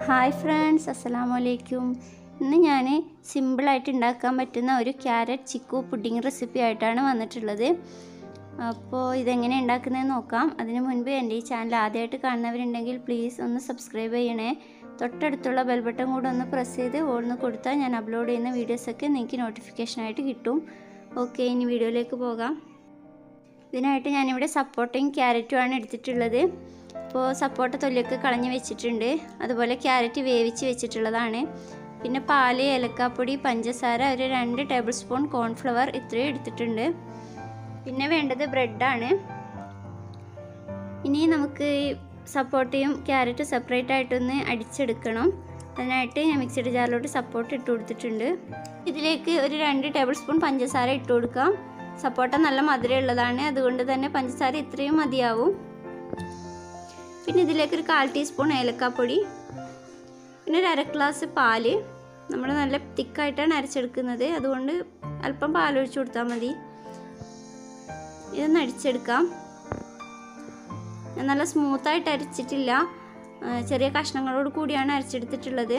hi friends അസ്സലാമു അലൈക്കും ഇന്ന് ഞാൻ സിമ്പിളായിട്ട് ഉണ്ടാക്കാൻ പറ്റുന്ന ഒരു ക്യാരറ്റ് ചിക്കു പുഡിംഗ് റെസിപ്പി ആയിട്ടാണ് വന്നിട്ടുള്ളത് അപ്പോൾ ഇതെങ്ങനെ ഉണ്ടാക്കുന്നതെന്ന് നോക്കാം അതിന് മുൻപ് എൻ്റെ ഈ ചാനൽ ആദ്യമായിട്ട് കാണുന്നവരുണ്ടെങ്കിൽ പ്ലീസ് ഒന്ന് സബ്സ്ക്രൈബ് ചെയ്യണേ തൊട്ടടുത്തുള്ള ബെൽ ബട്ടൺ കൂടെ ഒന്ന് പ്രസ് ചെയ്ത് ഓൾന്ന് കൊടുത്താൽ ഞാൻ അപ്ലോഡ് ചെയ്യുന്ന വീഡിയോസൊക്കെ നിങ്ങൾക്ക് നോട്ടിഫിക്കേഷനായിട്ട് കിട്ടും ഓക്കെ ഇനി വീഡിയോയിലേക്ക് പോകാം ഇതിനായിട്ട് ഞാനിവിടെ സപ്പോർട്ടയും ക്യാരറ്റുമാണ് എടുത്തിട്ടുള്ളത് അപ്പോൾ സപ്പോർട്ട തൊലിയൊക്കെ കളഞ്ഞ് വെച്ചിട്ടുണ്ട് അതുപോലെ ക്യാരറ്റ് വേവിച്ച് വെച്ചിട്ടുള്ളതാണ് പിന്നെ പാല് ഏലക്കാപ്പൊടി പഞ്ചസാര ഒരു രണ്ട് ടേബിൾ സ്പൂൺ കോൺഫ്ലവർ ഇത്രയും എടുത്തിട്ടുണ്ട് പിന്നെ വേണ്ടത് ബ്രെഡാണ് ഇനി നമുക്ക് ഈ സപ്പോർട്ടയും ക്യാരറ്റും സെപ്പറേറ്റ് ആയിട്ടൊന്ന് അടിച്ചെടുക്കണം അതിനായിട്ട് ഞാൻ മിക്സിയുടെ ജാറിലോട്ട് സപ്പോർട്ട് ഇട്ട് കൊടുത്തിട്ടുണ്ട് ഇതിലേക്ക് ഒരു രണ്ട് ടേബിൾ സ്പൂൺ പഞ്ചസാര ഇട്ട് കൊടുക്കാം സപ്പോർട്ട നല്ല മധുരമുള്ളതാണ് അതുകൊണ്ട് തന്നെ പഞ്ചസാര ഇത്രയും മതിയാവും പിന്നെ ഇതിലേക്ക് ഒരു കാൽ ടീസ്പൂൺ ഏലക്കാപ്പൊടി പിന്നെ ഒരു അര ഗ്ലാസ് പാല് നമ്മൾ നല്ല തിക്കായിട്ടാണ് അരച്ചെടുക്കുന്നത് അതുകൊണ്ട് അല്പം പാലൊഴിച്ച് കൊടുത്താൽ മതി ഇതൊന്ന് അടിച്ചെടുക്കാം ഞാൻ നല്ല സ്മൂത്തായിട്ട് അരച്ചിട്ടില്ല ചെറിയ കഷ്ണങ്ങളോട് കൂടിയാണ് അരച്ചെടുത്തിട്ടുള്ളത്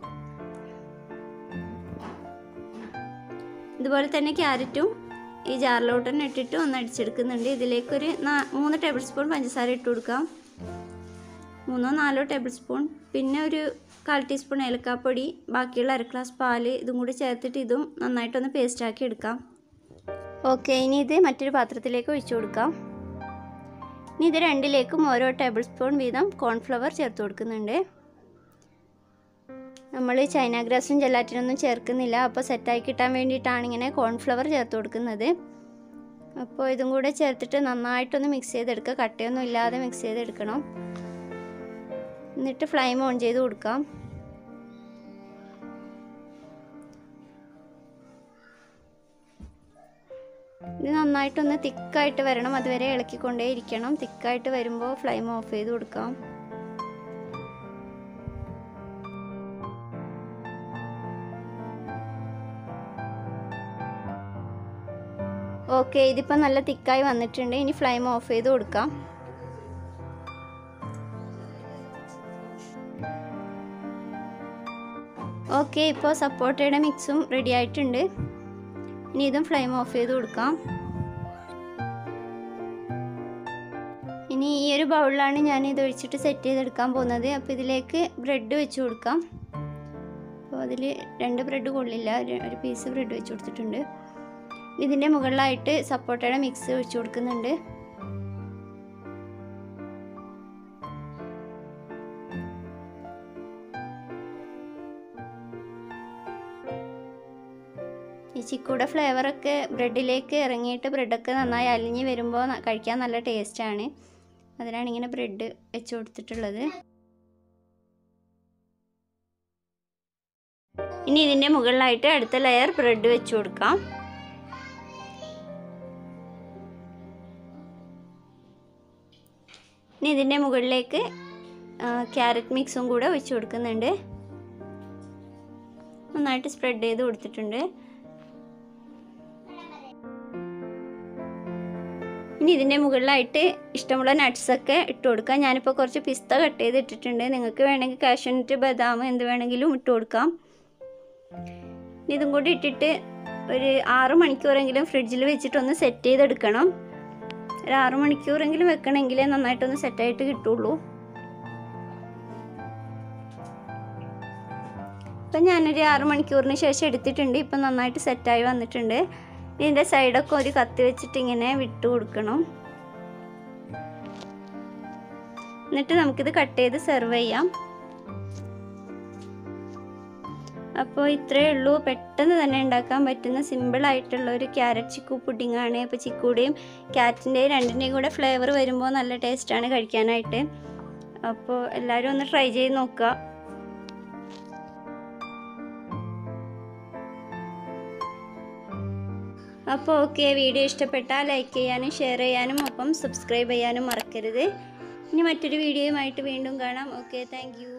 ഇതുപോലെ തന്നെ ക്യാരറ്റും ഈ ജാറിലോട്ട് തന്നെ ഇട്ടിട്ട് ഒന്ന് അടിച്ചെടുക്കുന്നുണ്ട് ഇതിലേക്കൊരു മൂന്ന് ടേബിൾ സ്പൂൺ പഞ്ചസാര ഇട്ട് കൊടുക്കാം മൂന്നോ നാലോ ടേബിൾ സ്പൂൺ പിന്നെ ഒരു കാൽ ടീസ്പൂൺ ഏലക്കാപ്പൊടി ബാക്കിയുള്ള അര ഗ്ലാസ് പാല് ഇതും കൂടി ചേർത്തിട്ട് ഇതും നന്നായിട്ടൊന്ന് പേസ്റ്റാക്കി എടുക്കാം ഓക്കെ ഇനി ഇത് മറ്റൊരു പാത്രത്തിലേക്ക് ഒഴിച്ചു കൊടുക്കാം ഇനി ഇത് രണ്ടിലേക്കും ഓരോ ടേബിൾ സ്പൂൺ വീതം കോൺഫ്ലവർ ചേർത്ത് കൊടുക്കുന്നുണ്ട് നമ്മൾ ചൈന ഗ്രാസും ജലാറ്റിനൊന്നും ചേർക്കുന്നില്ല അപ്പോൾ സെറ്റായി കിട്ടാൻ വേണ്ടിയിട്ടാണ് ഇങ്ങനെ കോൺഫ്ലവർ ചേർത്ത് കൊടുക്കുന്നത് അപ്പോൾ ഇതും കൂടെ ചേർത്തിട്ട് നന്നായിട്ടൊന്ന് മിക്സ് ചെയ്തെടുക്കുക കട്ടയൊന്നും ഇല്ലാതെ മിക്സ് ചെയ്തെടുക്കണം എന്നിട്ട് ഫ്ലെയിം ഓൺ ചെയ്ത് കൊടുക്കാം ഇത് നന്നായിട്ടൊന്ന് തിക്കായിട്ട് വരണം അതുവരെ ഇളക്കിക്കൊണ്ടേ ഇരിക്കണം തിക്കായിട്ട് വരുമ്പോൾ ഫ്ലെയിം ഓഫ് ചെയ്ത് കൊടുക്കാം ഓക്കെ ഇതിപ്പോൾ നല്ല തിക്കായി വന്നിട്ടുണ്ട് ഇനി ഫ്ലെയിം ഓഫ് ചെയ്ത് കൊടുക്കാം ഓക്കെ ഇപ്പോൾ സപ്പോർട്ടയുടെ മിക്സും റെഡി ആയിട്ടുണ്ട് ഇനി ഇതും ഫ്ലെയിം ഓഫ് ചെയ്ത് കൊടുക്കാം ഇനി ഈ ഒരു ബൗളിലാണ് ഞാൻ ഇത് ഒഴിച്ചിട്ട് സെറ്റ് ചെയ്തെടുക്കാൻ പോകുന്നത് അപ്പോൾ ഇതിലേക്ക് ബ്രെഡ് വെച്ച് കൊടുക്കാം അപ്പോൾ അതിൽ രണ്ട് ബ്രെഡ് കൊള്ളില്ല ഒരു പീസ് ബ്രെഡ് വെച്ച് കൊടുത്തിട്ടുണ്ട് ഇതിൻ്റെ മുകളിലായിട്ട് സപ്പോർട്ടയുടെ മിക്സ് ഒഴിച്ചു കൊടുക്കുന്നുണ്ട് ഈ ചിക്കൂടെ ഫ്ലേവറൊക്കെ ബ്രെഡിലേക്ക് ഇറങ്ങിയിട്ട് ബ്രെഡൊക്കെ നന്നായി അലിഞ്ഞ് വരുമ്പോൾ കഴിക്കാൻ നല്ല ടേസ്റ്റാണ് അതിനാണ് ഇങ്ങനെ ബ്രെഡ് വെച്ച് കൊടുത്തിട്ടുള്ളത് ഇനി ഇതിൻ്റെ മുകളിലായിട്ട് അടുത്ത ലെയർ ബ്രെഡ് വെച്ച് കൊടുക്കാം ഇനി ഇതിൻ്റെ മുകളിലേക്ക് ക്യാരറ്റ് മിക്സും കൂടെ ഒഴിച്ചു കൊടുക്കുന്നുണ്ട് നന്നായിട്ട് സ്പ്രെഡ് ചെയ്ത് കൊടുത്തിട്ടുണ്ട് ഇനി ഇതിൻ്റെ മുകളിലായിട്ട് ഇഷ്ടമുള്ള നട്ട്സൊക്കെ ഇട്ട് കൊടുക്കാം ഞാനിപ്പോൾ കുറച്ച് പിസ്ത കട്ട് ചെയ്ത് ഇട്ടിട്ടുണ്ട് നിങ്ങൾക്ക് വേണമെങ്കിൽ കാഷ്യൂനട്ട് ബദാം എന്ത് വേണമെങ്കിലും ഇട്ട് കൊടുക്കാം ഇതും കൂടി ഇട്ടിട്ട് ഒരു ആറ് മണിക്കൂറെങ്കിലും ഫ്രിഡ്ജിൽ വെച്ചിട്ടൊന്ന് സെറ്റ് ചെയ്തെടുക്കണം ഒരു ആറ് മണിക്കൂറെങ്കിലും വെക്കണമെങ്കിലേ നന്നായിട്ടൊന്ന് സെറ്റായിട്ട് കിട്ടുള്ളൂ ഇപ്പം ഞാനൊരു ആറ് മണിക്കൂറിന് ശേഷം എടുത്തിട്ടുണ്ട് ഇപ്പം നന്നായിട്ട് സെറ്റായി വന്നിട്ടുണ്ട് ഇതിൻ്റെ സൈഡൊക്കെ ഒരു കത്തി വെച്ചിട്ട് ഇങ്ങനെ വിട്ട് കൊടുക്കണം എന്നിട്ട് നമുക്കിത് കട്ട് ചെയ്ത് സെർവ് ചെയ്യാം അപ്പോൾ ഇത്രയേ ഉള്ളൂ പെട്ടെന്ന് തന്നെ ഉണ്ടാക്കാൻ പറ്റുന്ന സിമ്പിളായിട്ടുള്ള ഒരു ക്യാരറ്റ് ചിക്കു പുഡിംഗ് ആണ് അപ്പോൾ ചിക്കൂടെയും ക്യാരറ്റിൻ്റെയും രണ്ടിൻ്റെയും കൂടെ ഫ്ലേവർ വരുമ്പോൾ നല്ല ടേസ്റ്റാണ് കഴിക്കാനായിട്ട് അപ്പോൾ എല്ലാവരും ഒന്ന് ട്രൈ ചെയ്ത് നോക്കുക അപ്പോൾ ഓക്കെ വീഡിയോ ഇഷ്ടപ്പെട്ടാൽ ലൈക്ക് ചെയ്യാനും ഷെയർ ചെയ്യാനും ഒപ്പം സബ്സ്ക്രൈബ് ചെയ്യാനും മറക്കരുത് ഇനി മറ്റൊരു വീഡിയോയുമായിട്ട് വീണ്ടും കാണാം ഓക്കെ താങ്ക്